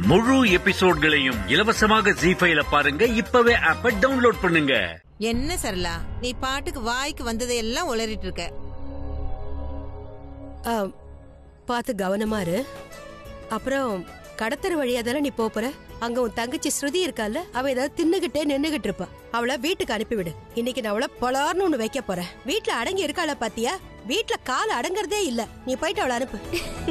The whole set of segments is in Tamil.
முழு எபிசோட்களையும் இலவசமாக ஜி ஃபைல பாருங்க இப்பவே ஆப்ப டவுன்லோட் பண்ணுங்க என்ன சரலா நீ பாட்டுக்கு வாய்க்கு வந்ததையெல்லாம் உளறிட்டு இருக்க ஆ, பார்த்து கவனமா இரு அப்புறம் கடத்தர வழியா தானே நீ போப் போற அங்க உன் தங்கச்சி ஸ்ருதி இருக்கால அவ ஏதாவது தின்னுகிட்டே நின்னுகிட்டு இருப்பா அவளை வீட்டுக்கு அனுப்பிவிடு இன்னைக்கு நான் அவளை பொலார்னு ஒண்ணு வைக்க போறேன் வீட்ல அடங்கி இருக்காள பாத்தியா வீட்ல கால் அடங்கறதே இல்ல நீ போயிட்டு அவளை அனுப்பு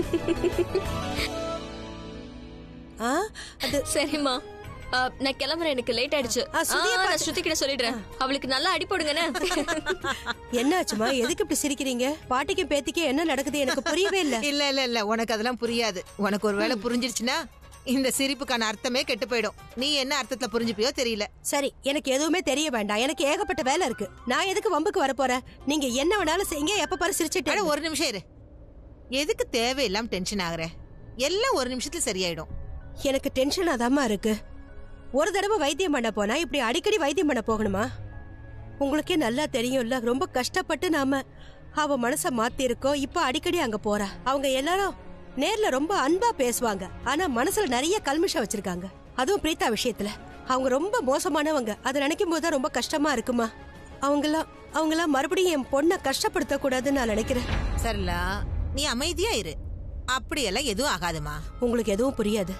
ஆ அது சரிம்மா ஆ, நான் கிளம்புறேன் எனக்கு லேட் ஆயிடுச்சு ஆ, சுதியை ஆ, நான் பார்த்து- ஸ்ருதி கிட்ட சொல்லிடுறேன் அவளுக்கு நல்லா அடி போடுங்கன்னு என்னாச்சுமா எதுக்கு இப்படி சிரிக்கிறீங்க பாட்டிக்கும் பேத்திக்கும் என்ன நடக்குது எனக்கு புரியவே இல்ல இல்ல இல்ல இல்ல உனக்கு அதெல்லாம் புரியாது உனக்கு ஒரு வேளை புரிஞ்சிருச்சுன்னா இந்த சிரிப்புக்கான அர்த்தமே கெட்டு போயிடும் நீ என்ன அர்த்தத்துல புரிஞ்சுப்பியோ தெரியல சரி எனக்கு எதுவுமே தெரிய வேண்டாம் எனக்கு ஏகப்பட்ட வேலை இருக்கு நான் எதுக்கு வம்புக்கு வர போறேன் நீங்க என்ன வேணாலும் செய்யுங்க எப்ப பாரு அட சிரிச்சுட்டு ஒரு நிமிஷம் இரு எதுக்கு தேவையில்லாம டென்ஷன் ஆகுற எல்லாம் ஒரு நிமிஷத்துல சரியாயிடும் எனக்கு டென்ஷன் அதாம்மா இருக்கு ஒரு தடவை வைத்தியம் பண்ண போனா இப்படி அடிக்கடி வைத்தியம் பண்ண போகணுமா உங்களுக்கே நல்லா தெரியும்ல ரொம்ப கஷ்டப்பட்டு நாம அவ மனச மாத்தி இருக்கோம் இப்ப அடிக்கடி அங்க போறா அவங்க எல்லாரும் நேர்ல ரொம்ப அன்பா பேசுவாங்க ஆனா மனசுல நிறைய கல்மிஷம் வச்சிருக்காங்க அதுவும் பிரீதா விஷயத்துல அவங்க ரொம்ப மோசமானவங்க அதை நினைக்கும் போது தான் ரொம்ப கஷ்டமா இருக்குமா அவங்களாம் அவங்களாம் மறுபடியும் என் பொண்ணை கஷ்டப்படுத்த கூடாதுன்னு நான் நினைக்கிறேன் சரலா நீ அமைதியா இரு அப்படியெல்லாம் எதுவும் ஆகாதுமா உங்களுக்கு எதுவும் புரியாது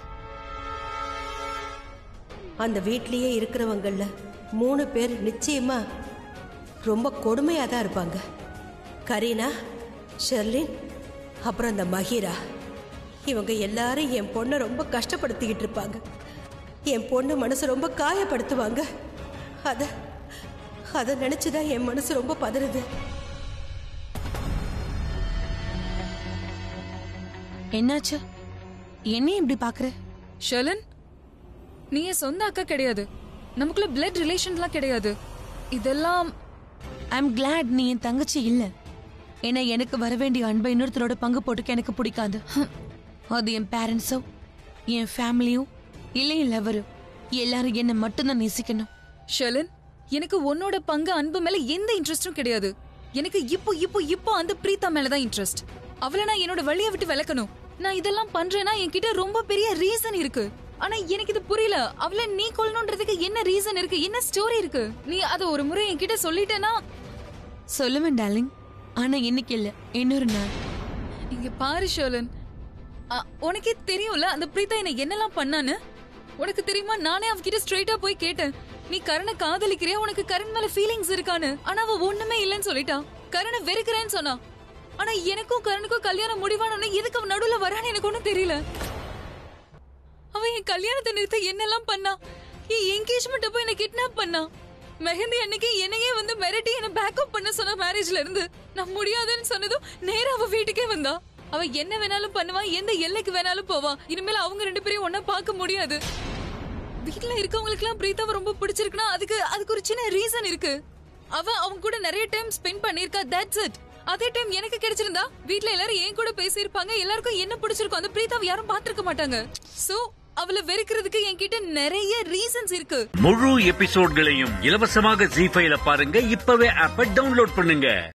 அந்த வீட்லயே இருக்கிறவங்கள மூணு பேர் நிச்சயமா ரொம்ப கொடுமையா தான் இருப்பாங்க கரீனா ஷெர்லின் அப்புறம் அந்த மஹீரா இவங்க எல்லாரும் என் பொண்ணை ரொம்ப கஷ்டப்படுத்திக்கிட்டு இருப்பாங்க என் பொண்ணு மனசு ரொம்ப காயப்படுத்துவாங்க அத அதை நினைச்சுதான் என் மனசு ரொம்ப பதறுது என்னாச்சு என்ன இப்படி பாக்குற ஷலன் நீ என் சொந்த அக்கா கிடையாது நமக்குள்ள பிளட் ரிலேஷன்லாம் கிடையாது இதெல்லாம் ஐ அம் கிளாட் நீ என் தங்கச்சி இல்ல ஏன்னா எனக்கு வர வேண்டிய அன்பை இன்னொருத்தரோட பங்கு போட்டுக்க எனக்கு பிடிக்காது அது என் பேரண்ட்ஸோ என் ஃபேமிலியோ இல்லை என் லவரோ எல்லாரும் என்னை மட்டும்தான் நேசிக்கணும் ஷலன் எனக்கு உன்னோட பங்கு அன்பு மேல எந்த இன்ட்ரெஸ்டும் கிடையாது எனக்கு இப்போ இப்போ இப்போ அந்த பிரீதா மேல தான் இன்ட்ரெஸ்ட் அவளை நான் என்னோட வழியை விட்டு விளக்கணும் நான் இதெல்லாம் பண்றேன்னா என்கிட்ட ரொம்ப பெரிய ரீசன் இருக்கு ஆனா எனக்கு இது புரியல அவளை நீ கொல்லணுன்றதுக்கு என்ன ரீசன் இருக்கு என்ன ஸ்டோரி இருக்கு நீ அதை ஒரு முறை என்கிட்ட சொல்லிட்டேன்னா சொல்லுவேன் டார்லிங் ஆனா இன்னைக்கு இல்ல இன்னொரு நாள் இங்க பாரு ஷோலன் அ, உனக்கே தெரியும்ல அந்த பிரீதா என்ன என்னெல்லாம் பண்ணான்னு உனக்கு தெரியுமா நானே அவகிட்ட ஸ்ட்ரைட்டா போய் கேட்டேன் நீ கரணை காதலிக்கிறியா உனக்கு கரண் மேல ஃபீலிங்ஸ் இருக்கான்னு ஆனா அவ ஒண்ணுமே இல்லைன்னு சொல்லிட்டா கரணை வெறுக்கிறேன்னு சொன்னா ஆனா எனக்கும் கரணுக்கும் கல்யாணம் முடிவானோன்னு எதுக்கு அவன் நடுவுல வரான்னு எனக்கு ஒண்ணும் தெரியல அவ என் கல்யாணத்தை நிறுத்த என்னெல்லாம் பண்ணா என் என்கேஜ்மெண்ட் அப்போ என்ன கிட்னாப் பண்ணா மெஹந்தி அன்னைக்கு என்னையே வந்து மிரட்டி என்ன பேக்கப் பண்ண சொன்ன மேரேஜ்ல இருந்து நான் முடியாதுன்னு சொன்னதும் நேரா அவ வீட்டுக்கே வந்தா அவ என்ன வேணாலும் பண்ணுவா எந்த எல்லைக்கு வேணாலும் போவா இனிமேல் அவங்க ரெண்டு பேரையும் ஒன்னா பார்க்க முடியாது வீட்ல இருக்கவங்களுக்கு எல்லாம் பிரீதாவை ரொம்ப பிடிச்சிருக்குன்னா அதுக்கு அதுக்கு ஒரு சின்ன ரீசன் இருக்கு அவ அவங்க கூட நிறைய டைம் ஸ்பெண்ட் பண்ணிருக்கா தட்ஸ் இட் அதே டைம் எனக்கு கிடைச்சிருந்தா வீட்ல எல்லாரும் என் கூட பேசியிருப்பாங்க எல்லாருக்கும் என்ன பிடிச்சிருக்கும் அந்த பிரீதாவை யாரும் பார்த்திருக்க மாட்டாங்க சோ அவளை வெறுக்கிறதுக்கு என்கிட்ட நிறைய ரீசன்ஸ் இருக்கு முழு எபிசோட்களையும் இலவசமாக ஜி ஃபைல பாருங்க இப்பவே ஆப்ப டவுன்லோட் பண்ணுங்க